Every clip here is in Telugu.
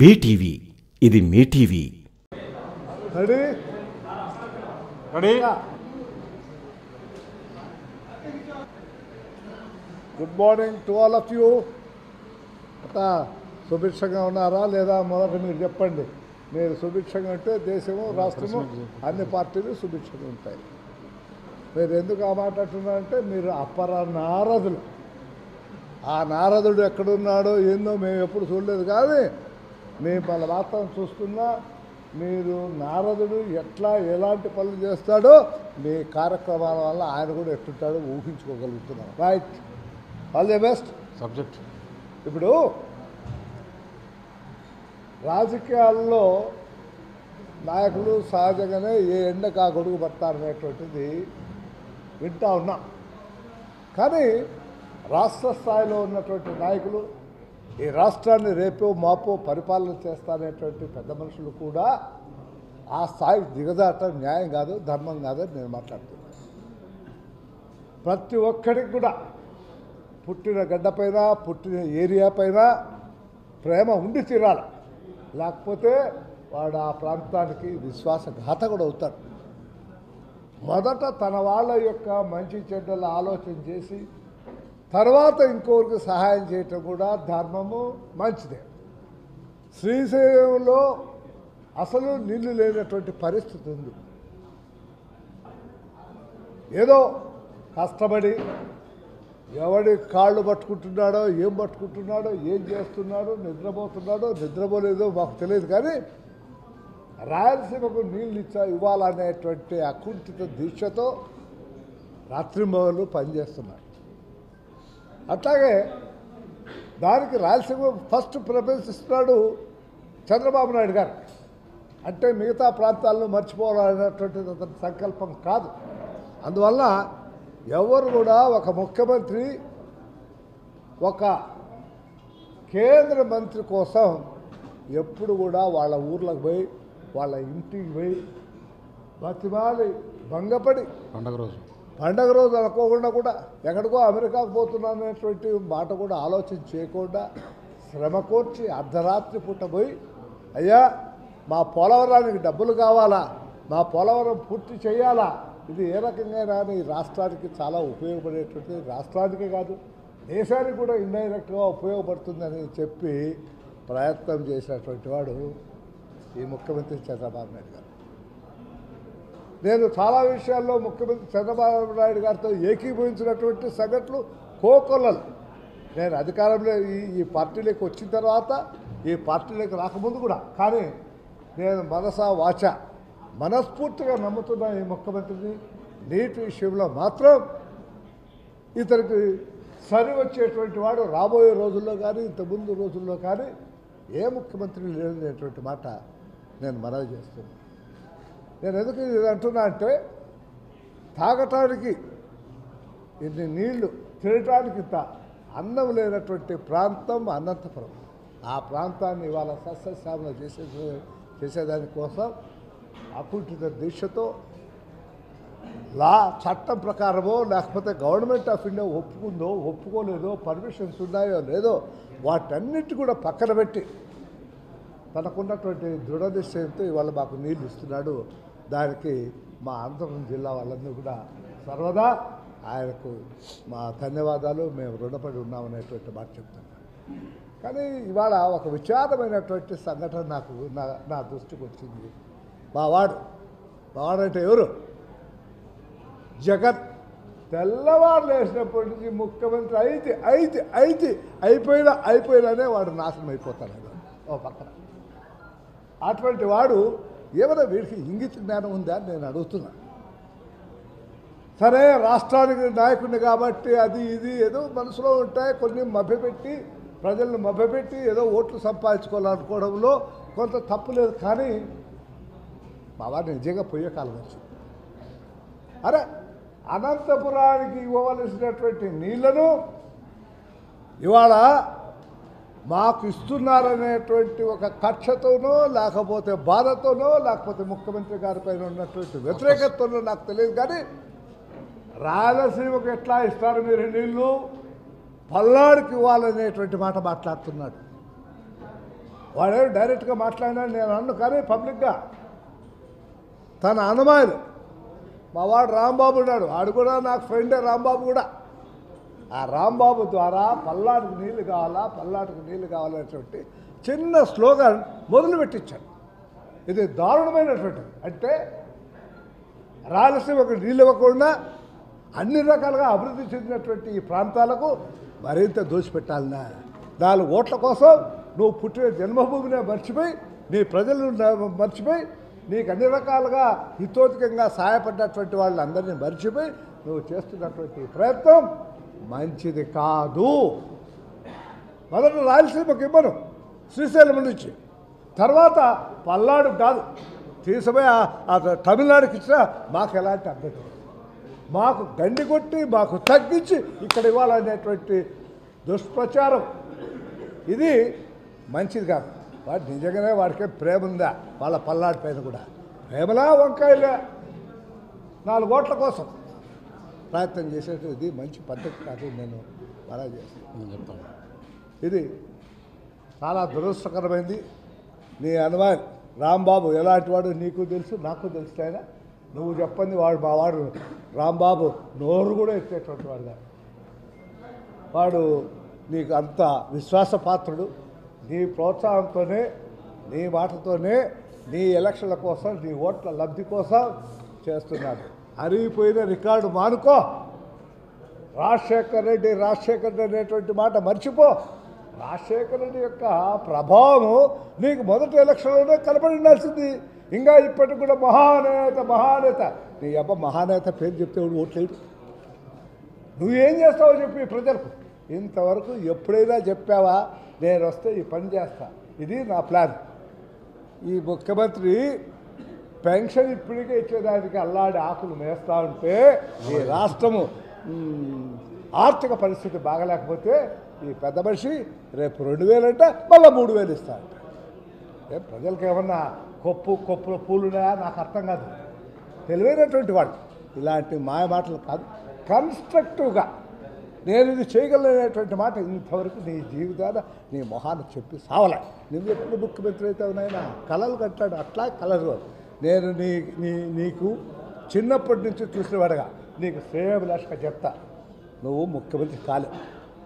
బీటీవీ ఇది మీ TV ready ready good morning to all of you అంతా సుభిక్షంగా ఉన్నారా లేదా మొదట మీరు చెప్పండి మీరు సుభిక్షంగా ఉంటే దేశము రాష్ట్రము అన్ని పార్టీలు సుభిక్షంగా ఉంటాయి మీరు ఎందుకు ఆ మాట అంటున్నారంటే మీరు అపర నారదులు ఆ నారదుడు ఎక్కడున్నాడో ఏందో మేము ఎప్పుడు చూడలేదు కానీ మేము వాళ్ళ మాత్రం చూస్తున్నా మీరు నారదుడు ఎట్లా ఎలాంటి పనులు చేస్తాడో మీ కార్యక్రమాల వల్ల ఆయన కూడా ఎట్టుంటాడో ఊహించుకోగలుగుతున్నాం right all the best subject ఇప్పుడు రాజకీయాల్లో నాయకులు సహజంగానే ఏ ఎండకు ఆ గొడుగు పడతారనేటువంటిది వింటా ఉన్నాం కానీ రాష్ట్ర స్థాయిలో ఉన్నటువంటి నాయకులు ఈ రాష్ట్రాన్ని రేపో మాపో పరిపాలన చేస్తారనేటువంటి పెద్ద మనుషులు కూడా ఆ స్థాయికి దిగదాటం న్యాయం కాదు ధర్మం కాదని నేను మాట్లాడుతున్నాను ప్రతి ఒక్కడికి కూడా పుట్టిన గడ్డపైన పుట్టిన ఏరియా పైన ప్రేమ ఉండి తీరాలి లేకపోతే వాడు ఆ ప్రాంతానికి విశ్వాసఘాతకుడు అవుతాడు మొదట తన వాళ్ళ యొక్క మంచి చెడ్డలు ఆలోచన చేసి తర్వాత ఇంకొకరికి సహాయం చేయటం కూడా ధర్మము మంచిదే శ్రీశైలంలో అసలు నీళ్లు లేనటువంటి పరిస్థితి ఉంది ఏదో కష్టపడి ఎవడి కాళ్ళు పట్టుకుంటున్నాడో ఏం పట్టుకుంటున్నాడో ఏం చేస్తున్నాడో నిద్రపోతున్నాడో నిద్రపోలేదో మాకు తెలియదు కానీ రాయలసీమకు నీళ్ళు ఇచ్చా ఇవ్వాలనేటువంటి అకుంఠిత దీక్షతో రాత్రింబవళ్ళు పనిచేస్తున్నారు అట్లాగే దానికి రాయలసీమ ఫస్ట్ ప్రిఫరెన్స్ ఇస్తున్నాడు చంద్రబాబు నాయుడు గారు అంటే మిగతా ప్రాంతాలను మర్చిపోవాలనేటువంటిది అతని సంకల్పం కాదు అందువల్ల ఎవరు కూడా ఒక ముఖ్యమంత్రి ఒక కేంద్ర మంత్రి కోసం ఎప్పుడు కూడా వాళ్ళ ఊర్లకు పోయి వాళ్ళ ఇంటికి పోయి బతిమాలి భంగపడి పండగ రోజు పండగ రోజు అనుకోకుండా కూడా ఎక్కడికో అమెరికాకు పోతున్నాను అనేటువంటి మాట కూడా ఆలోచన చేయకుండా శ్రమ కోర్చి అర్ధరాత్రి పూట పోయి అయ్యా మా పోలవరానికి డబ్బులు కావాలా మా పోలవరం పూర్తి చేయాలా ఇది ఏ రకంగా రాని రాష్ట్రానికి చాలా ఉపయోగపడేటువంటి రాష్ట్రానికే కాదు దేశానికి కూడా ఇండైరెక్ట్గా ఉపయోగపడుతుందని చెప్పి ప్రయత్నం చేసినటువంటి వాడు ఈ ముఖ్యమంత్రి చంద్రబాబు నాయుడు గారు నేను చాలా విషయాల్లో ముఖ్యమంత్రి చంద్రబాబు నాయుడు గారితో ఏకీభవించినటువంటి సంఘటనలు కోకొల్లలు నేను అధికారంలో ఈ ఈ పార్టీలోకి వచ్చిన తర్వాత ఈ పార్టీలోకి రాకముందు కూడా కానీ నేను మనస వాచ మనస్ఫూర్తిగా నమ్ముతున్న ఈ ముఖ్యమంత్రిని నీటి విషయంలో మాత్రం ఇతనికి సరి వచ్చేటువంటి వాడు రాబోయే రోజుల్లో కానీ ఇంతకుముందు రోజుల్లో కానీ ఏ ముఖ్యమంత్రి లేదనేటువంటి మాట నేను మనవి చేస్తున్నాను నేను ఎందుకు ఇది అంటున్నా అంటే తాగటానికి ఇన్ని నీళ్లు తినటానికి ఇంత అన్నం లేనటువంటి ప్రాంతం అనంతపురం ఆ ప్రాంతాన్ని ఇవాళ సస్యశ్యామల చేసే చేసేదాని కోసం అకుంఠిత దీక్షతో లా చట్టం ప్రకారమో లేకపోతే గవర్నమెంట్ ఆఫ్ ఇండియా ఒప్పుకుందో ఒప్పుకోలేదో పర్మిషన్స్ ఉన్నాయో లేదో వాటన్నిటి కూడా పక్కన పెట్టి తనకున్నటువంటి దృఢ నిశ్చయంతో ఇవాళ మాకు నీళ్ళు ఇస్తున్నాడు దానికి మా అనంతపురం జిల్లా వాళ్ళందరూ కూడా సర్వదా ఆయనకు మా ధన్యవాదాలు మేము రుణపడి ఉన్నామనేటువంటి మాట చెప్తున్నాను కానీ ఇవాళ ఒక విచారమైనటువంటి సంఘటన నాకు నా నా దృష్టికి వచ్చింది మా వాడు మా వాడంటే ఎవరు జగన్ తెల్లవారు లేచినప్పటి నుంచి ముఖ్యమంత్రి అయితే అయితే అయితే అయిపోయినా అయిపోయినానే వాడు నాశనం అయిపోతాడు ఓ పక్కన అటువంటి వాడు ఏమైనా వీడికి ఇంగిత జ్ఞానం ఉందా అని నేను అడుగుతున్నా సరే రాష్ట్రానికి నాయకుడిని కాబట్టి అది ఇది ఏదో మనసులో ఉంటాయి కొన్ని మభ్యపెట్టి ప్రజలను మభ్యపెట్టి ఏదో ఓట్లు సంపాదించుకోవాలనుకోవడంలో కొంత తప్పు లేదు కానీ మా వాడు నిజంగా పోయే కాలం వచ్చింది అరే అనంతపురానికి ఇవ్వవలసినటువంటి నీళ్లను ఇవాళ మాకు ఇస్తున్నారనేటువంటి ఒక కక్షతోనో లేకపోతే బాధతోనో లేకపోతే ముఖ్యమంత్రి గారి పైన ఉన్నటువంటి వ్యతిరేకతతోనో నాకు తెలియదు కానీ రాయలసీమకు ఎట్లా ఇస్తారు మీరు నీళ్లు పల్నాడుకి ఇవ్వాలనేటువంటి మాట మాట్లాడుతున్నాడు వాడేమి డైరెక్ట్గా మాట్లాడినా నేను అన్ను కానీ పబ్లిక్గా తన అనుమానులు మా వాడు రాంబాబు ఉన్నాడు ఆడు కూడా నాకు ఫ్రెండే రాంబాబు కూడా ఆ రాంబాబు ద్వారా పల్లాటికి నీళ్లు కావాలా పల్లాటికి నీళ్లు కావాలనేటువంటి చిన్న స్లోగన్ మొదలు పెట్టించాడు ఇది దారుణమైనటువంటిది అంటే రాయలసీమకు నీళ్ళు ఇవ్వకుండా అన్ని రకాలుగా అభివృద్ధి చెందినటువంటి ఈ ప్రాంతాలకు మరింత దోచిపెట్టాలన్నా నాలుగు ఓట్ల కోసం నువ్వు పుట్టిన జన్మభూమిని మర్చిపోయి నీ ప్రజలను న- మర్చిపోయి నీకు అన్ని రకాలుగా హితోధికంగా సహాయపడినటువంటి వాళ్ళందరినీ మర్చిపోయి నువ్వు చేస్తున్నటువంటి ఈ ప్రయత్నం మంచిది కాదు మొదట రాయలసీమకు ఇవ్వను శ్రీశైలం నుంచి తర్వాత పల్నాడు కాదు తీసుకుపోయి ఆ- ఆ తమిళనాడుకి ఇచ్చినా మాకు ఎలాంటి అభ్యర్థి లేదు. మాకు గండి కొట్టి మాకు తగ్గించి ఇక్కడ ఇవ్వాలనేటువంటి దుష్ప్రచారం ఇది మంచిది కాదు వాడు నిజంగానే వాడికే ప్రేమ ఉందా వాళ్ళ పల్నాడు పైన కూడా ప్రేమలా వంకాయలే నాలుగు ఓట్ల కోసం ప్రయత్నం చేసేది ఇది మంచి పద్ధతి కాదు నేను అలా చేస్తాను నేను చెప్తాను ఇది చాలా దురదృష్టకరమైంది నీ అనుమాన్ రాంబాబు ఎలాంటి వాడు నీకు తెలుసు నాకు తెలుసు ఆయన నువ్వు చెప్పండి వాడు మా వాడు రాంబాబు నోరు కూడా ఎత్తేటువంటి వాడు కాదు వాడు నీకు అంత విశ్వాసపాత్రుడు నీ ప్రోత్సాహంతోనే నీ మాటతోనే నీ ఎలక్షన్ల కోసం నీ ఓట్ల లబ్ధి కోసం చేస్తున్నాడు అరిగిపోయిన రికార్డు మానుకో రాజశేఖర్ రెడ్డి రాజశేఖర్ రెడ్డి అనేటువంటి మాట మర్చిపో రాజశేఖర్ రెడ్డి యొక్క ప్రభావము నీకు మొదటి ఎలక్షన్లోనే కనబడి ఉండాల్సింది ఇంకా ఇప్పటికి కూడా మహానేత మహానేత నీ అబ్బ మహానేత పేరు చెప్తే వాడు ఓట్లేడు నువ్వేం చేస్తావో చెప్పి ప్రజలకు ఇంతవరకు ఎప్పుడైనా చెప్పావా నేను వస్తే ఈ పని చేస్తా ఇది నా ప్లాన్ ఈ ముఖ్యమంత్రి పెన్షన్ ఇప్పటికే ఇచ్చేదానికి అల్లాడి ఆకులు మేస్తా ఉంటే ఈ రాష్ట్రము మ్, ఆర్థిక పరిస్థితి బాగలేకపోతే ఈ పెద్ద మనిషి రేపు రెండు వేలంటే మళ్ళీ మూడు వేలు ఇస్తా అంట ఏ ప్రజలకు ఏమన్నా కొప్పు కొప్పుల పూలున్నాయా నాకు అర్థం కాదు తెలివైనటువంటి వాడు ఇలాంటి మాయ మాటలు కాదు కన్స్ట్రక్టివ్గా నేను ఇది చేయగలనేటువంటి మాట ఇంతవరకు నీ జీవితాన నీ మొహాన్ని చెప్పి సావలే నువ్వు ఎప్పుడు ముఖ్యమంత్రి అయితే నాయన కలలు కట్టాడు అట్లా కలరు నేను నీ నీ నీకు చిన్నప్పటి నుంచి చూసినవాడుగా నీకు శ్రేయభిలాషగా చెప్తా నువ్వు ముఖ్యమంత్రి కాలేవు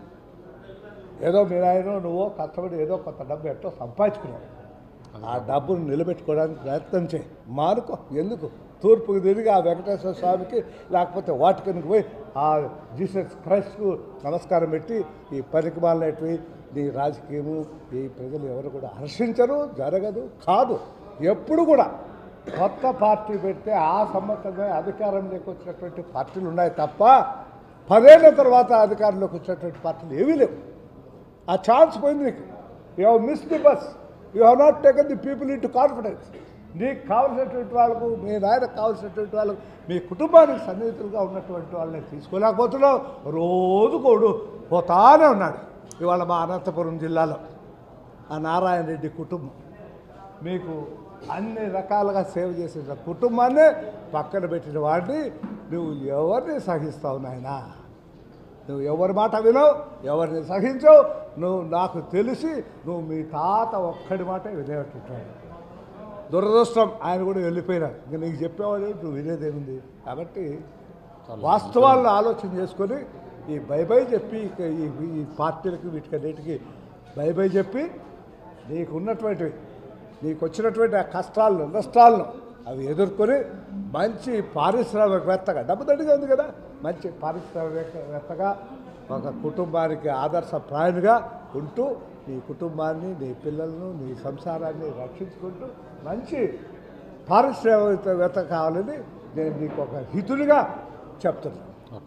ఏదో మీరు ఆయన నువ్వు కష్టపడి ఏదో కొంత డబ్బు ఎట్టో సంపాదించుకున్నావు ఆ డబ్బును నిలబెట్టుకోవడానికి ప్రయత్నం చేయి మానుకో ఎందుకు తూర్పుకు తిరిగి ఆ వెంకటేశ్వర స్వామికి లేకపోతే వాటికన్కి పోయి ఆ జీసస్ క్రైస్ట్కు నమస్కారం పెట్టి ఈ పనికి మాలినటివి నీ రాజకీయము ఈ ప్రజలు ఎవరు కూడా హర్షించరు జరగదు కాదు ఎప్పుడు కూడా కొత్త పార్టీ పెడితే ఆ సంవత్సరమే అధికారంలోకి వచ్చినటువంటి పార్టీలు ఉన్నాయి తప్ప పదేళ్ల తర్వాత అధికారంలోకి వచ్చినటువంటి పార్టీలు ఏవీ లేవు ఆ ఛాన్స్ పోయింది నీకు you have miss the bus you have not taken the people into confidence నీకు కావలసినటువంటి వాళ్ళకు మీ నాయనకు కావలసినటువంటి వాళ్ళకు మీ కుటుంబానికి సన్నిహితులుగా ఉన్నటువంటి వాళ్ళని తీసుకోలేకపోతున్నావు రోజు కోడు పోతానే ఉన్నాడు ఇవాళ మా అనంతపురం జిల్లాలో ఆ నారాయణ రెడ్డి కుటుంబం మీకు అన్ని రకాలుగా సేవ చేసిన కుటుంబాన్నే పక్కన పెట్టిన వాడిని నువ్వు ఎవరిని సహిస్తావు నాయనా నువ్వు ఎవరి మాట వినవు ఎవరిని సహించవు నువ్వు నాకు తెలిసి నువ్వు మీ తాత ఒక్కడి మాట వినేటట్టు దురదృష్టం ఆయన కూడా వెళ్ళిపోయినాడు ఇంకా నీకు చెప్పేవాడు నువ్వు వినేదేముంది కాబట్టి వాస్తవాలను ఆలోచన చేసుకొని ఈ బై బై చెప్పి ఇక ఈ ఈ పార్టీలకు వీటికన్నిటికి బై బై చెప్పి నీకు ఉన్నటువంటివి నీకు వచ్చినటువంటి ఆ కష్టాలను నష్టాలను అవి ఎదుర్కొని మంచి పారిశ్రామికవేత్తగా డబ్బు దండిగా ఉంది కదా మంచి పారిశ్రామికవేత్తగా ఒక కుటుంబానికి ఆదర్శప్రాయునిగా ఉంటూ నీ కుటుంబాన్ని నీ పిల్లలను నీ సంసారాన్ని రక్షించుకుంటూ మంచి పారిశ్రామికవేత్త కావాలని నేను నీకు ఒక హితుడిగా చెప్తున్నాను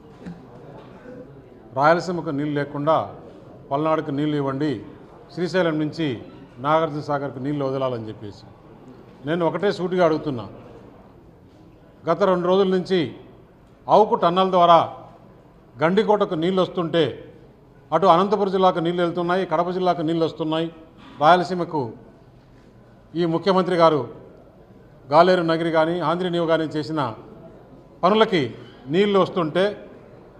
రాయలసీమకు నీళ్ళు లేకుండా పల్నాడుకు నీళ్ళు ఇవ్వండి శ్రీశైలం నుంచి నాగార్జున సాగర్కి నీళ్ళు వదలాలని చెప్పేసి నేను ఒకటే సూటిగా అడుగుతున్నా గత రెండు రోజుల నుంచి ఆవుకు టన్నల్ ద్వారా గండికోటకు నీళ్ళు వస్తుంటే అటు అనంతపురం జిల్లాకు నీళ్ళు వెళ్తున్నాయి కడప జిల్లాకు నీళ్ళు వస్తున్నాయి రాయలసీమకు ఈ ముఖ్యమంత్రి గారు గాలేరు నగిరి కానీ ఆంధ్రనీవు కానీ చేసిన పనులకి నీళ్లు వస్తుంటే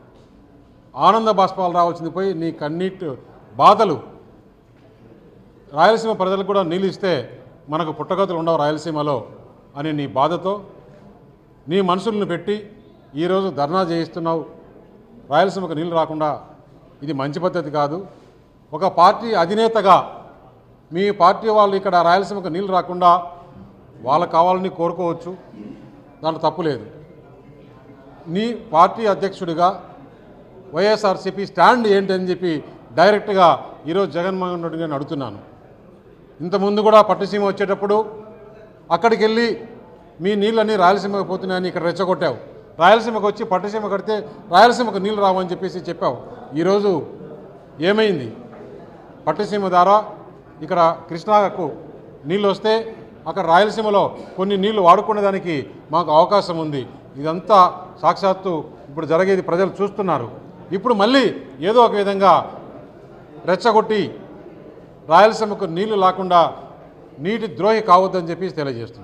ఆనంద బాష్పాలు రావాల్సింది పోయి నీ కన్నీటి బాధలు రాయలసీమ ప్రజలకు కూడా నీళ్ళు ఇస్తే మనకు పుట్టగతులు ఉండవు రాయలసీమలో అని నీ బాధతో నీ మనుషులను పెట్టి ఈరోజు ధర్నా చేయిస్తున్నావు రాయలసీమకు నీళ్ళు రాకుండా ఇది మంచి పద్ధతి కాదు ఒక పార్టీ అధినేతగా మీ పార్టీ వాళ్ళు ఇక్కడ రాయలసీమకు నీళ్ళు రాకుండా వాళ్ళకు కావాలని కోరుకోవచ్చు దాంట్లో తప్పు లేదు నీ పార్టీ అధ్యక్షుడిగా వైఎస్ఆర్సీపీ స్టాండ్ ఏంటి అని చెప్పి డైరెక్ట్గా ఈరోజు జగన్మోహన్ రెడ్డి గారిని అడుగుతున్నాను ఇంతకుముందు కూడా పట్టుసీమ వచ్చేటప్పుడు అక్కడికి వెళ్ళి మీ నీళ్ళన్నీ రాయలసీమకు పోతున్నాయని ఇక్కడ రెచ్చగొట్టావు రాయలసీమకు వచ్చి పట్టుసీమ కడితే రాయలసీమకు నీళ్ళు రావని చెప్పేసి చెప్పావు ఈరోజు ఏమైంది పట్టుసీమ ద్వారా ఇక్కడ కృష్ణాకు నీళ్ళు వస్తే అక్కడ రాయలసీమలో కొన్ని నీళ్లు వాడుకునేదానికి మాకు అవకాశం ఉంది ఇదంతా సాక్షాత్తు ఇప్పుడు జరిగేది ప్రజలు చూస్తున్నారు ఇప్పుడు మళ్ళీ ఏదో ఒక విధంగా రెచ్చగొట్టి రాయలసీమకు నీళ్లు లేకుండా నీటి ద్రోహి కావద్దని చెప్పి తెలియజేస్తున్నాం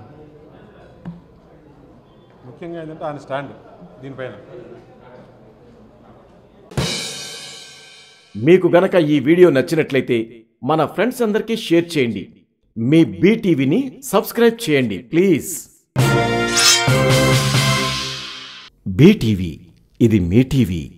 ముఖ్యంగా ఏంటంటే ఆయన స్టాండ్ దీనిపైన మీకు గనక ఈ వీడియో నచ్చినట్లయితే మన ఫ్రెండ్స్ అందరికీ షేర్ చేయండి మీ బీటీవీని సబ్స్క్రైబ్ చేయండి ప్లీజ్ బీటీవీ ఇది మీ టీవీ